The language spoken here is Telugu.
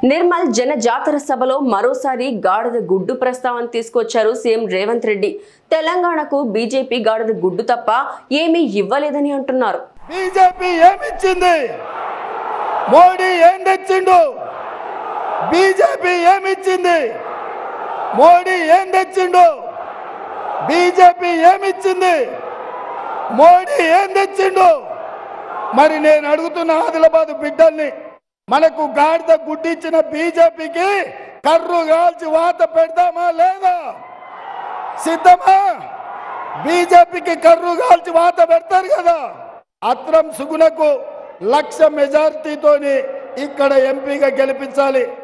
నిర్మల్ జన జాతర సభలో మరోసారి గాడిద గుడ్డు ప్రస్తావన తీసుకొచ్చారు సీఎం రేవంత్ రెడ్డి తెలంగాణకు బీజేపీ గాడిద గుడ్డు తప్ప ఏమీ ఇవ్వలేదని అంటున్నారు బీజేపీ ఏమిచ్చింది మోడీ ఏం తెచ్చిండు బీజేపీ ఏమిచ్చింది మోడీ ఏం తెచ్చిండు బీజేపీ ఏమిచ్చింది మోడీ ఏం తెచ్చిండు మరి నేను అడుగుతున్న ఆదిలాబాద్ బిడ్డల్ని మనకు గాడిద గుడ్డిచ్చిన బీజేపీకి కర్రు కాల్చి వాత పెడదామా లేదా సిద్ధమా బీజేపీకి కర్రు కాల్చి వాత పెడతారు కదా అత్రం సుగుణకు లక్ష మెజార్టీతోని ఇక్కడ ఎంపీగా గెలిపించాలి